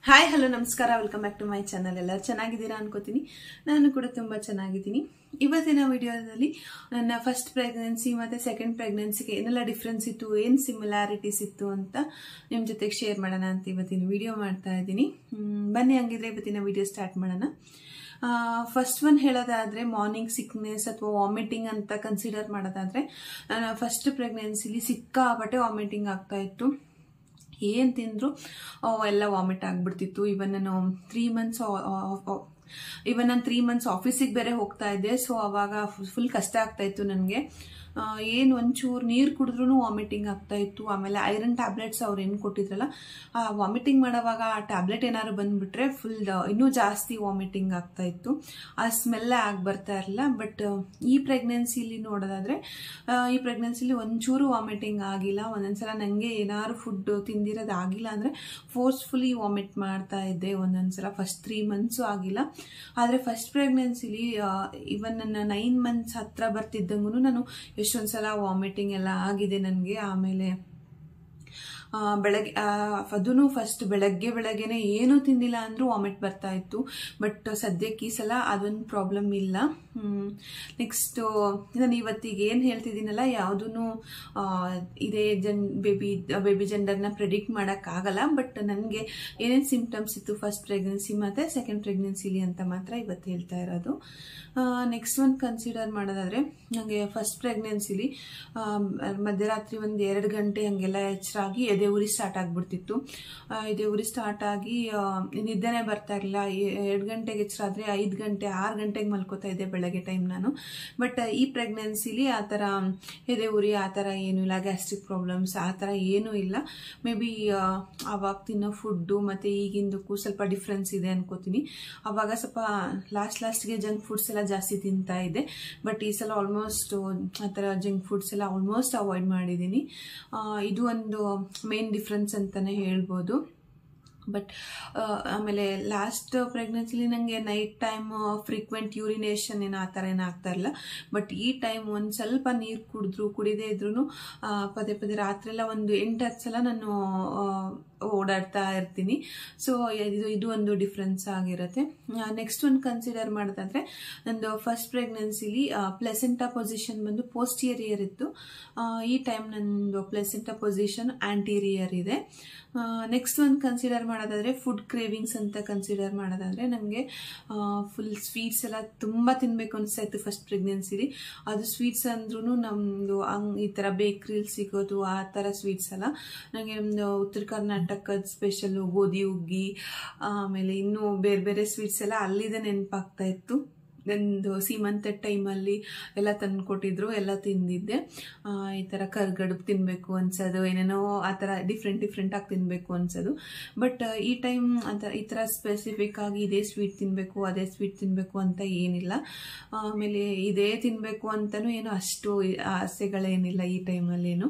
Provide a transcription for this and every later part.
hi hello ನಮಸ್ಕಾರ welcome back to my channel ಎಲ್ಲರೂ ಚೆನ್ನಾಗಿದ್ದೀರಾ ಅನ್ಕೋತೀನಿ ನಾನು ಕೂಡ ತುಂಬ ಚೆನ್ನಾಗಿದ್ದೀನಿ ಇವತ್ತಿನ ವಿಡಿಯೋದಲ್ಲಿ ನನ್ನ ಫಸ್ಟ್ ಪ್ರೆಗ್ನೆನ್ಸಿ ಮತ್ತು ಸೆಕೆಂಡ್ ಪ್ರೆಗ್ನೆನ್ಸಿಗೆ ಏನೆಲ್ಲ ಡಿಫ್ರೆನ್ಸ್ ಇತ್ತು ಏನು ಸಿಮಿಲಾರಿಟೀಸ್ ಇತ್ತು ಅಂತ ನಿಮ್ಮ ಜೊತೆಗೆ ಶೇರ್ ಮಾಡೋಣ ಅಂತ ಇವತ್ತಿನ ವಿಡಿಯೋ ಮಾಡ್ತಾ ಇದ್ದೀನಿ ಹ್ಮ್, ಬನ್ನಿ ಹಂಗಿದ್ರೆ ಇವತ್ತಿನ ವಿಡಿಯೋ ಸ್ಟಾರ್ಟ್ ಮಾಡೋಣ ಫಸ್ಟ್ ಒನ್ ಹೇಳೋದಾದ್ರೆ ಮಾರ್ನಿಂಗ್ ಸಿಕ್ನೆಸ್ ಅಥವಾ ವಾಮಿಟಿಂಗ್ ಅಂತ ಕನ್ಸಿಡರ್ ಮಾಡೋದಾದ್ರೆ ನಾನು ಫಸ್ಟ್ ಪ್ರೆಗ್ನೆನ್ಸಿಲಿ ಸಿಕ್ಕಾಪಟ್ಟೆ ವಾಮಿಟಿಂಗ್ ಆಗ್ತಾ ಇತ್ತು ಏನು ತಿಂದ್ರು ಆ, ಎಲ್ಲ ವಾಮಿಟ್ ಆಗಿಬಿಡ್ತಿತ್ತು ಇವನ್ ನಾನು ತ್ರೀ ಮಂತ್ಸ್ ಇವನ್ ನಾನು ತ್ರೀ ಮಂತ್ಸ್ ಆಫೀಸಿಗೆ ಬೇರೆ ಹೋಗ್ತಾ ಇದ್ದೆ ಸೊ ಅವಾಗ ಫುಲ್ ಕಷ್ಟ ಆಗ್ತಾ ಇತ್ತು ನನಗೆ ಏನು ಒಂಚೂರು ನೀರು ಕುಡಿದ್ರೂ ವಾಮಿಟಿಂಗ್ ಆಗ್ತಾ ಇತ್ತು ಆಮೇಲೆ ಐರನ್ ಟ್ಯಾಬ್ಲೆಟ್ಸ್ ಅವ್ರು ಏನು ಕೊಟ್ಟಿದ್ರಲ್ಲ ಆ ವಾಮಿಟಿಂಗ್ ಮಾಡೋವಾಗ ಆ ಟ್ಯಾಬ್ಲೆಟ್ ಏನಾದ್ರು ಬಂದ್ಬಿಟ್ರೆ ಫುಲ್ ಇನ್ನೂ ಜಾಸ್ತಿ ವಾಮಿಟಿಂಗ್ ಆಗ್ತಾ ಇತ್ತು ಆ ಸ್ಮೆಲ್ಲೇ ಆಗಿ ಬರ್ತಾ ಇರಲಿಲ್ಲ ಬಟ್ ಈ ಪ್ರೆಗ್ನೆನ್ಸಿಲಿ ನೋಡೋದಾದ್ರೆ ಆ, ಈ ಪ್ರೆಗ್ನೆನ್ಸಿಲಿ ಒಂಚೂರು ವಾಮಿಟಿಂಗ್ ಆಗಿಲ್ಲ ಒಂದೊಂದ್ಸಲ ನನಗೆ ಏನಾದ್ರು ಫುಡ್ ತಿಂದಿರೋದು ಆಗಿಲ್ಲ ಅಂದರೆ ಫೋರ್ಸ್ಫುಲಿ ವಾಮಿಟ್ ಮಾಡ್ತಾ ಇದ್ದೆ ಒಂದೊಂದ್ಸಲ ಫಸ್ಟ್ ತ್ರೀ ಮಂತ್ಸು ಆಗಿಲ್ಲ ಆದರೆ ಫಸ್ಟ್ ಪ್ರೆಗ್ನೆನ್ಸಿಲಿ ಇವನ್ ನನ್ನ ನೈನ್ ಮಂತ್ಸ್ ಹತ್ರ ಬರ್ತಿದ್ದಂಗೂ ನಾನು ಎಷ್ಟೊಂದು ಸಲ ವಾಮಿಟಿಂಗ್ ಎಲ್ಲ ಆಗಿದೆ ನನಗೆ ಆಮೇಲೆ ಆ, ಬೆಳಗ್ಗೆ ಅದೂ ಫಸ್ಟ್ ಬೆಳಗ್ಗೆ ಬೆಳಗ್ಗೆನೆ ಏನೂ ತಿಂದಿಲ್ಲ ಅಂದರೂ ವಾಮಿಟ್ ಬರ್ತಾ ಇತ್ತು ಬಟ್ ಸದ್ಯಕ್ಕೆ ಈ ಸಲ ಅದೊಂದು ಪ್ರಾಬ್ಲಮ್ ಇಲ್ಲ ನೆಕ್ಸ್ಟು ನಾನು ಇವತ್ತಿಗೆ ಏನು ಹೇಳ್ತಿದ್ದೀನಲ್ಲ ಯಾವುದೂ ಇದೇ ಜನ್ ಬೇಬಿ ಬೇಬಿ ಜೆಂಡರ್ನ ಪ್ರೆಡಿಕ್ಟ್ ಮಾಡೋಕ್ಕಾಗಲ್ಲ ಬಟ್ ನನಗೆ ಏನೇನು ಸಿಂಪ್ಟಮ್ಸ್ ಇತ್ತು ಫಸ್ಟ್ ಪ್ರೆಗ್ನೆನ್ಸಿ ಮತ್ತು ಸೆಕೆಂಡ್ ಪ್ರೆಗ್ನೆನ್ಸಿಲಿ ಅಂತ ಮಾತ್ರ ಇವತ್ತು ಹೇಳ್ತಾ ಇರೋದು ನೆಕ್ಸ್ಟ್ ಒಂದು ಕನ್ಸಿಡರ್ ಮಾಡೋದಾದರೆ ನನಗೆ ಫಸ್ಟ್ ಪ್ರೆಗ್ನೆನ್ಸಿಲಿ ಮಧ್ಯರಾತ್ರಿ ಒಂದು ಎರಡು ಗಂಟೆ ಹಾಗೆಲ್ಲ ಎಚ್ಚರಾಗಿ ಎದೆ ಉರಿ ಸ್ಟಾರ್ಟ್ ಆಗಿಬಿಡ್ತಿತ್ತು ಎದೆ ಉರಿ ಸ್ಟಾರ್ಟ್ ಆಗಿ ಆ, ನಿದ್ದೆನೇ ಬರ್ತಾ ಇರಲಿಲ್ಲ ಎರಡು ಗಂಟೆಗೆ ಎಚ್ಚರ ಆದರೆ ಐದು ಗಂಟೆ ಆರು ಗಂಟೆಗೆ ಮಲ್ಕೋತಾ ಇದ್ದೆ ಬೆಳಗ್ಗೆ ಟೈಮ್ ನಾನು ಬಟ್ ಈ ಪ್ರೆಗ್ನೆನ್ಸಿಲಿ ಆ ಥರ ಎದೆ ಉರಿ ಆ ಥರ ಏನೂ ಇಲ್ಲ ಗ್ಯಾಸ್ಟ್ರಿಕ್ ಪ್ರಾಬ್ಲಮ್ಸ್ ಆ ಥರ ಏನೂ ಇಲ್ಲ ಮೇ ಬಿ ಅವಾಗ ತಿನ್ನೋ ಫುಡ್ಡು ಮತ್ತು ಈಗಿಂದಕ್ಕೂ ಸ್ವಲ್ಪ ಡಿಫ್ರೆನ್ಸ್ ಇದೆ ಅನ್ಕೋತೀನಿ ಅವಾಗ ಸ್ವಲ್ಪ ಲಾಸ್ಟ್ ಲಾಸ್ಟ್ಗೆ ಜಂಕ್ ಫುಡ್ಸ್ ಎಲ್ಲ ಜಾಸ್ತಿ ತಿಂತಾ ಇದ್ದೆ ಬಟ್ ಈ ಸಲ ಆಲ್ಮೋಸ್ಟ್ ಆ ಥರ ಜಂಕ್ ಫುಡ್ಸ್ ಎಲ್ಲ ಆಲ್ಮೋಸ್ಟ್ ಅವಾಯ್ಡ್ ಮಾಡಿದ್ದೀನಿ ಆ, ಇದು ಒಂದು ಮೇನ್ ಡಿಫ್ರೆನ್ಸ್ ಅಂತಲೇ ಹೇಳ್ಬೋದು ಬಟ್ ಆಮೇಲೆ ಲಾಸ್ಟ್ ಪ್ರೆಗ್ನೆನ್ಸಿಲಿ ನನಗೆ ನೈಟ್ ಟೈಮ್ ಫ್ರೀಕ್ವೆಂಟ್ ಯೂರಿನೇಷನ್ ಏನೋ ಆ ಥರ ಏನೂ ಆಗ್ತಾ ಇರಲಿಲ್ಲ ಬಟ್ ಈ ಟೈಮ್ ಒಂದು ಸ್ವಲ್ಪ ನೀರು ಕುಡಿದ್ರು ಕುಡಿದೇ ಇದ್ರೂ ಪದೇ ಪದೇ ರಾತ್ರಿ ಎಲ್ಲ ಒಂದು ಎಂಟು ಹತ್ತು ಸಲ ನಾನು ಆ, ಓಡಾಡ್ತಾ ಇರ್ತೀನಿ ಸೊ ಇದು ಇದು ಒಂದು ಡಿಫ್ರೆನ್ಸ್ ಆಗಿರುತ್ತೆ ನೆಕ್ಸ್ಟ್ ಒಂದು ಕನ್ಸಿಡರ್ ಮಾಡೋದಾದ್ರೆ ನಂದು ಫಸ್ಟ್ ಪ್ರೆಗ್ನೆನ್ಸಿಲಿ ಪ್ಲೆಸೆಂಟಾ ಪೊಸಿಷನ್ ಬಂದು ಪೋಸ್ಟೀರಿಯರ್ ಇತ್ತು ಆ, ಈ ಟೈಮ್ ನಂದು ಪ್ಲೆಸೆಂಟಾ ಪೊಸಿಷನ್ ಆಂಟೀರಿಯರ್ ಇದೆ ನೆಕ್ಸ್ಟ್ ಒಂದು ಕನ್ಸಿಡರ್ ಮಾಡೋದಾದ್ರೆ ಫುಡ್ ಕ್ರೇವಿಂಗ್ಸ್ ಅಂತ ಕನ್ಸಿಡರ್ ಮಾಡೋದಾದ್ರೆ ನನಗೆ ಫುಲ್ ಸ್ವೀಟ್ಸ್ ಎಲ್ಲ ತುಂಬ ತಿನ್ನಬೇಕು ಅನಿಸ್ತಾ ಇತ್ತು ಫಸ್ಟ್ ಪ್ರೆಗ್ನೆನ್ಸಿಲಿ ಅದು ಸ್ವೀಟ್ಸ್ ಅಂದ್ರೂ ನಮ್ಮದು ಹಂಗ್ ಈ ಥರ ಬೇಕ್ರಿಲಿ ಸಿಗೋದು ಆ ಥರ ಸ್ವೀಟ್ಸ್ ಎಲ್ಲ ನನಗೆ ಒಂದು ಉತ್ತರ ಕರ್ನಾಟಕದ ಸ್ಪೆಷಲ್ಲು ಗೋಧಿ ಹುಗ್ಗಿ ಆಮೇಲೆ ಇನ್ನೂ ಬೇರೆ ಬೇರೆ ಸ್ವೀಟ್ಸ್ ಎಲ್ಲ ಅಲ್ಲಿದೆ ನೆನಪಾಗ್ತಾ ಇತ್ತು ನಂದು ಸೀಮಂತದ ಟೈಮಲ್ಲಿ ಎಲ್ಲ ತಂದು ಕೊಟ್ಟಿದ್ರು ಎಲ್ಲ ತಿಂದಿದ್ದೆ ಆ, ಈ ಥರ ಕರ್ಗಡುಬು ತಿನ್ನಬೇಕು ಅನ್ಸೋದು ಏನೇನೋ ಆ ಥರ ಡಿಫ್ರೆಂಟ್ ಡಿಫ್ರೆಂಟಾಗಿ ತಿನ್ನಬೇಕು ಅನ್ಸೋದು ಬಟ್ ಈ ಟೈಮ್ ಅಂತ ಈ ಥರ ಸ್ಪೆಸಿಫಿಕ್ ಆಗಿ ಇದೇ ಸ್ವೀಟ್ ತಿನ್ನಬೇಕು ಅದೇ ಸ್ವೀಟ್ ತಿನ್ನಬೇಕು ಅಂತ ಏನಿಲ್ಲ ಆಮೇಲೆ ಇದೇ ತಿನ್ನಬೇಕು ಅಂತಲೂ ಏನು ಅಷ್ಟು ಆಸೆಗಳೇನಿಲ್ಲ ಈ ಟೈಮಲ್ಲೇನು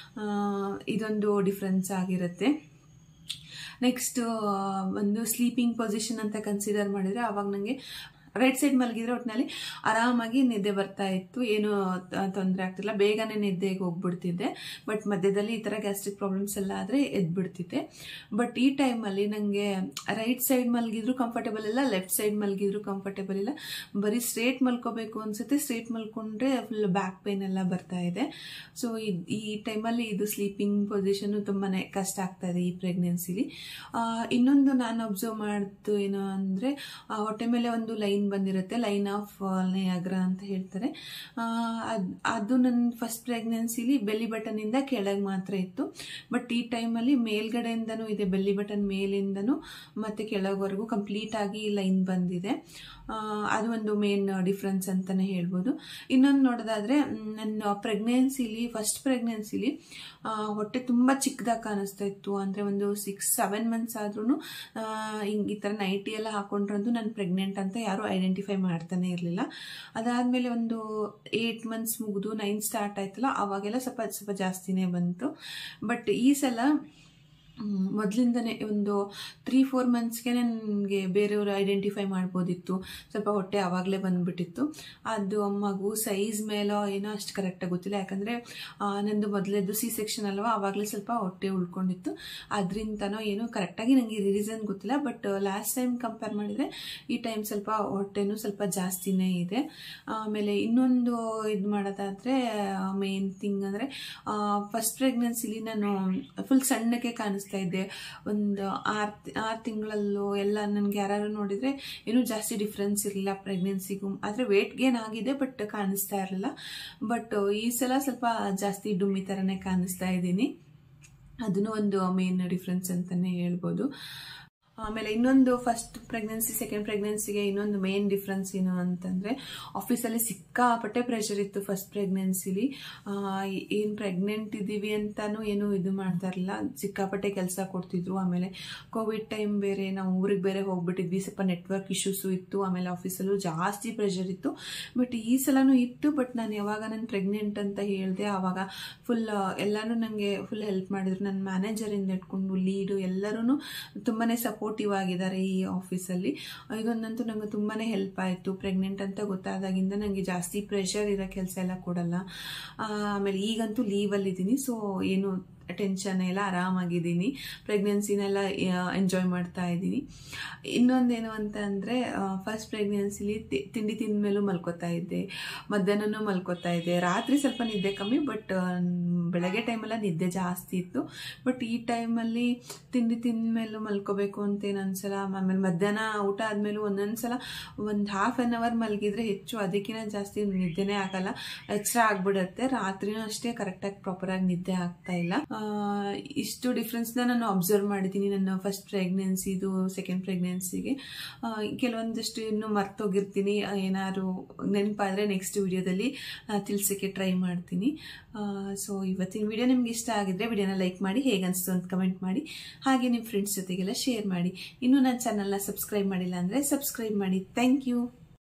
ಇದೊಂದು ಡಿಫ್ರೆನ್ಸ್ ಆಗಿರುತ್ತೆ ನೆಕ್ಸ್ಟ್ ಒಂದು ಸ್ಲೀಪಿಂಗ್ ಪೊಸಿಷನ್ ಅಂತ ಕನ್ಸಿಡರ್ ಮಾಡಿದರೆ ಆವಾಗ ನನಗೆ ರೈಟ್ ಸೈಡ್ ಮಲಗಿದ್ರೆ ಒಟ್ಟಿನಲ್ಲಿ ಆರಾಮಾಗಿ ನಿದ್ದೆ ಬರ್ತಾ ಇತ್ತು ಏನು ತೊಂದರೆ ಆಗ್ತಿಲ್ಲ ಬೇಗನೆ ನಿದ್ದೆಗೆ ಹೋಗ್ಬಿಡ್ತಿದ್ದೆ ಬಟ್ ಮಧ್ಯದಲ್ಲಿ ಈ ಥರ ಗ್ಯಾಸ್ಟ್ರಿಕ್ ಪ್ರಾಬ್ಲಮ್ಸ್ ಎಲ್ಲ ಆದರೆ ಎದ್ಬಿಡ್ತಿದ್ದೆ ಬಟ್ ಈ ಟೈಮಲ್ಲಿ ನನಗೆ ರೈಟ್ ಸೈಡ್ ಮಲಗಿದ್ರು ಕಂಫರ್ಟೇಬಲ್ ಇಲ್ಲ ಲೆಫ್ಟ್ ಸೈಡ್ ಮಲಗಿದ್ರು ಕಂಫರ್ಟೇಬಲ್ ಇಲ್ಲ ಬರೀ ಸ್ಟ್ರೇಟ್ ಮಲ್ಕೋಬೇಕು ಅನ್ಸುತ್ತೆ ಸ್ಟ್ರೇಟ್ ಮಲ್ಕೊಂಡ್ರೆ ಫುಲ್ ಬ್ಯಾಕ್ ಪೇನ್ ಎಲ್ಲ ಬರ್ತಾ ಇದೆ ಸೊ ಈ ಟೈಮಲ್ಲಿ ಇದು ಸ್ಲೀಪಿಂಗ್ ಪೊಸಿಷನ್ನು ತುಂಬಾ ಕಷ್ಟ ಆಗ್ತಾ ಇದೆ ಈ ಪ್ರೆಗ್ನೆನ್ಸಿಲಿ ಇನ್ನೊಂದು ನಾನು ಅಬ್ಸರ್ವ್ ಮಾಡ್ತು ಏನು ಅಂದರೆ ಹೊಟ್ಟೆ ಮೇಲೆ ಒಂದು ಲೈನ್ ಬಂದಿರುತ್ತೆ ಲೈನ್ ಆಫ್ ನಯಾಗ್ರ ಅಂತ ಹೇಳ್ತಾರೆ ಆ, ಅದ್- ಅದು ನನ್ನ ಫಸ್ಟ್ ಪ್ರೆಗ್ನೆನ್ಸಿಲಿ ಬೆಲ್ಲಿ ಬಟನಿಂದ ಕೆಳಗೆ ಮಾತ್ರ ಇತ್ತು ಬಟ್ ಈ ಟೈಮಲ್ಲಿ ಮೇಲ್ಗಡೆಯಿಂದನೂ ಇದೆ ಬೆಲ್ಲಿ ಬಟನ್ ಮೇಲಿಂದನೂ ಮತ್ತು ಕೆಳಗವರೆಗೂ ಕಂಪ್ಲೀಟ್ ಆಗಿ ಲೈನ್ ಬಂದಿದೆ ಆ, ಅದು ಒಂದು ಮೇನ್ ಡಿಫ್ರೆನ್ಸ್ ಅಂತಲೇ ಹೇಳ್ಬೋದು ಇನ್ನೊಂದು ನೋಡೋದಾದ್ರೆ ಮ್, ನನ್ನ ಪ್ರೆಗ್ನೆನ್ಸಿಲಿ ಫಸ್ಟ್ ಪ್ರೆಗ್ನೆನ್ಸಿಲಿ ಹೊಟ್ಟೆ ತುಂಬ ಚಿಕ್ಕದಾಗಿ ಕಾಣಿಸ್ತಾ ಇತ್ತು ಅಂದರೆ ಒಂದು ಸಿಕ್ಸ್ ಸೆವೆನ್ ಮಂತ್ಸ್ ಆದ್ರೂ ಹಿಂಗೆ ಈ ಥರ ನೈಟಿ ಎಲ್ಲ ಹಾಕೊಂಡ್ರಂತೂ ನಾನು ಪ್ರೆಗ್ನೆಂಟ್ ಅಂತ ಯಾರೂ ಐಡೆಂಟಿಫೈ ಮಾಡ್ತಾನೆ ಇರಲಿಲ್ಲ ಅದಾದಮೇಲೆ ಒಂದು ಏಯ್ಟ್ ಮಂತ್ಸ್ ಮುಗಿದು ನೈನ್ ಸ್ಟಾರ್ಟ್ ಆಯ್ತಲ್ಲ ಅವಾಗೆಲ್ಲ ಸ್ವಲ್ಪ ಸ್ವಲ್ಪ ಜಾಸ್ತಿನೇ ಬಂತು ಬಟ್ ಈ ಸಲ ಮೊದಲಿಂದನೇ ಒಂದು ತ್ರೀ ಫೋರ್ ಮಂತ್ಸ್ಗೆ ನನಗೆ ಬೇರೆಯವರು ಐಡೆಂಟಿಫೈ ಮಾಡ್ಬೋದಿತ್ತು ಸ್ವಲ್ಪ ಹೊಟ್ಟೆ ಆವಾಗಲೇ ಬಂದುಬಿಟ್ಟಿತ್ತು ಅದು ಮಗು ಸೈಜ್ ಮೇಲೋ ಏನೋ ಅಷ್ಟು ಕರೆಕ್ಟಾಗಿ ಗೊತ್ತಿಲ್ಲ ಯಾಕಂದರೆ ನಂದು ಮೊದಲೇದು ಸಿ ಸೆಕ್ಷನ್ ಅಲ್ವಾ ಆವಾಗಲೇ ಸ್ವಲ್ಪ ಹೊಟ್ಟೆ ಉಳ್ಕೊಂಡಿತ್ತು ಅದರಿಂದನೋ ಏನೋ ಕರೆಕ್ಟಾಗಿ ನನಗೆ ರೀಸನ್ ಗೊತ್ತಿಲ್ಲ ಬಟ್ ಲಾಸ್ಟ್ ಟೈಮ್ ಕಂಪೇರ್ ಮಾಡಿದರೆ ಈ ಟೈಮ್ ಸ್ವಲ್ಪ ಹೊಟ್ಟೆನೂ ಸ್ವಲ್ಪ ಜಾಸ್ತಿನೇ ಇದೆ ಆಮೇಲೆ ಇನ್ನೊಂದು ಇದು ಮಾಡೋದಾದರೆ ಮೇನ್ ಥಿಂಗ್ ಅಂದರೆ ಫಸ್ಟ್ ಪ್ರೆಗ್ನೆನ್ಸಿಲಿ ನಾನು ಫುಲ್ ಸಣ್ಣಕ್ಕೆ ಕಾಣಿಸ್ತಾ ಇದ್ದೆ ಒಂದು ಆರು ಆರು ತಿಂಗಳಲ್ಲೂ ಎಲ್ಲ ನನಗೆ ಯಾರು ನೋಡಿದರೆ ಏನೂ ಜಾಸ್ತಿ ಡಿಫ್ರೆನ್ಸ್ ಇರಲಿಲ್ಲ ಪ್ರೆಗ್ನೆನ್ಸಿಗೂ ಆದರೆ ವೇಟ್ ಗೇನ್ ಆಗಿದೆ ಬಟ್ ಕಾಣಿಸ್ತಾ ಇರಲಿಲ್ಲ ಬಟ್ ಈ ಸಲ ಸ್ವಲ್ಪ ಜಾಸ್ತಿ ಡುಮ್ಮಿ ಥರನೇ ಕಾಣಿಸ್ತಾ ಇದ್ದೀನಿ ಅದನ್ನು ಒಂದು ಮೇನ್ ಡಿಫ್ರೆನ್ಸ್ ಅಂತಲೇ ಹೇಳ್ಬೋದು ಆಮೇಲೆ ಇನ್ನೊಂದು ಫಸ್ಟ್ ಪ್ರೆಗ್ನೆನ್ಸಿ ಸೆಕೆಂಡ್ ಪ್ರೆಗ್ನೆನ್ಸಿಗೆ ಇನ್ನೊಂದು ಮೇನ್ ಡಿಫ್ರೆನ್ಸ್ ಏನು ಅಂತಂದರೆ ಆಫೀಸಲ್ಲಿ ಸಿಕ್ಕಾಪಟ್ಟೆ ಪ್ರೆಷರ್ ಇತ್ತು ಫಸ್ಟ್ ಪ್ರೆಗ್ನೆನ್ಸಿಲಿ ಏನು ಪ್ರೆಗ್ನೆಂಟ್ ಇದ್ದೀವಿ ಅಂತಾನು ಏನು ಇದು ಮಾಡ್ತಾ ಇರಲಿಲ್ಲ ಸಿಕ್ಕಾಪಟ್ಟೆ ಕೆಲಸ ಕೊಡ್ತಿದ್ರು ಆಮೇಲೆ ಕೋವಿಡ್ ಟೈಮ್ ಬೇರೆ ನಾವು ಊರಿಗೆ ಬೇರೆ ಹೋಗ್ಬಿಟ್ಟಿದ್ವಿ ಸ್ವಲ್ಪ ನೆಟ್ವರ್ಕ್ ಇಶ್ಯೂಸು ಇತ್ತು ಆಮೇಲೆ ಆಫೀಸಲ್ಲೂ ಜಾಸ್ತಿ ಪ್ರೆಷರ್ ಇತ್ತು ಬಟ್ ಈ ಸಲನೂ ಇತ್ತು ಬಟ್ ನಾನು ಯಾವಾಗ ನಾನು ಪ್ರೆಗ್ನೆಂಟ್ ಅಂತ ಹೇಳಿದೆ ಆವಾಗ ಫುಲ್ ಎಲ್ಲನೂ ನನಗೆ ಫುಲ್ ಹೆಲ್ಪ್ ಮಾಡಿದ್ರು ನನ್ನ ಮ್ಯಾನೇಜರಿಂದ ಇಟ್ಕೊಂಡು ಲೀಡು ಎಲ್ಲರೂ ತುಂಬಾ ಸಪೋರ್ಟಿವ್ ಆಗಿದ್ದಾರೆ ಈ ಆಫೀಸಲ್ಲಿ ಇದೊಂದಂತೂ ನಂಗೆ ತುಂಬಾ ಹೆಲ್ಪ್ ಆಯಿತು ಪ್ರೆಗ್ನೆಂಟ್ ಅಂತ ಗೊತ್ತಾದಾಗಿಂದ ನನಗೆ ಜಾಸ್ತಿ ಪ್ರೆಷರ್ ಇರೋ ಕೆಲಸ ಎಲ್ಲ ಕೊಡಲ್ಲ ಆಮೇಲೆ ಈಗಂತೂ ಲೀವಲ್ಲಿದ್ದೀನಿ ಸೊ ಏನು ಟೆನ್ಷನ್ ಎಲ್ಲ ಆರಾಮಾಗಿದ್ದೀನಿ ಪ್ರೆಗ್ನೆನ್ಸಿನೆಲ್ಲ ಎಂಜಾಯ್ ಮಾಡ್ತಾ ಇದ್ದೀನಿ ಇನ್ನೊಂದೇನು ಅಂತ ಅಂದರೆ ಫಸ್ಟ್ ಪ್ರೆಗ್ನೆನ್ಸಿಲಿ ತಿಂಡಿ ತಿಂದ ಮೇಲೂ ಮಲ್ಕೋತಾ ಇದ್ದೆ ಮಧ್ಯಾಹ್ನನೂ ಮಲ್ಕೋತಾ ಇದ್ದೆ ರಾತ್ರಿ ಸ್ವಲ್ಪ ನಿದ್ದೆ ಕಮ್ಮಿ ಬಟ್ ಬೆಳಗ್ಗೆ ಟೈಮೆಲ್ಲ ನಿದ್ದೆ ಜಾಸ್ತಿ ಇತ್ತು ಬಟ್ ಈ ಟೈಮಲ್ಲಿ ತಿಂಡಿ ತಿಂದ ಮೇಲೂ ಮಲ್ಕೋಬೇಕು ಅಂತ ಏನು ಅನ್ಸಲ್ಲ ಆಮೇಲೆ ಮಧ್ಯಾಹ್ನ ಊಟ ಆದಮೇಲೂ ಒಂದೊಂದು ಸಲ ಒಂದು ಹಾಫ್ ಆನ್ ಅವರ್ ಮಲಗಿದ್ರೆ ಹೆಚ್ಚು ಅದಕ್ಕಿಂತ ಜಾಸ್ತಿ ನಿದ್ದೆನೇ ಆಗಲ್ಲ ಎಚ್ಚರ ಆಗ್ಬಿಡುತ್ತೆ ರಾತ್ರಿನೂ ಅಷ್ಟೇ ಕರೆಕ್ಟಾಗಿ ಪ್ರಾಪರಾಗಿ ನಿದ್ದೆ ಆಗ್ತಾ ಇಲ್ಲ ಇಷ್ಟು ಡಿಫ್ರೆನ್ಸ್ನ ನಾನು ಅಬ್ಸರ್ವ್ ಮಾಡಿದ್ದೀನಿ ನನ್ನ ಫಸ್ಟ್ ಪ್ರೆಗ್ನೆನ್ಸಿದು ಸೆಕೆಂಡ್ ಪ್ರೆಗ್ನೆನ್ಸಿಗೆ ಕೆಲವೊಂದಷ್ಟು ಇನ್ನೂ ಮರ್ತೋಗಿರ್ತೀನಿ ಏನಾದ್ರು ನೆನಪಾದರೆ ನೆಕ್ಸ್ಟ್ ವಿಡಿಯೋದಲ್ಲಿ ತಿಳಿಸೋಕ್ಕೆ ಟ್ರೈ ಮಾಡ್ತೀನಿ ಸೊ ಇವತ್ತಿನ ವಿಡಿಯೋ ನಿಮ್ಗೆ ಇಷ್ಟ ಆಗಿದ್ರೆ ವಿಡಿಯೋನ ಲೈಕ್ ಮಾಡಿ ಹೇಗೆ ಅನಿಸ್ತು ಅಂತ ಕಮೆಂಟ್ ಮಾಡಿ ಹಾಗೆ ನಿಮ್ಮ ಫ್ರೆಂಡ್ಸ್ ಜೊತೆಗೆಲ್ಲ ಶೇರ್ ಮಾಡಿ ಇನ್ನೂ ನನ್ನ ಚಾನಲ್ನ ಸಬ್ಸ್ಕ್ರೈಬ್ ಮಾಡಿಲ್ಲ ಅಂದರೆ ಸಬ್ಸ್ಕ್ರೈಬ್ ಮಾಡಿ ಥ್ಯಾಂಕ್ ಯು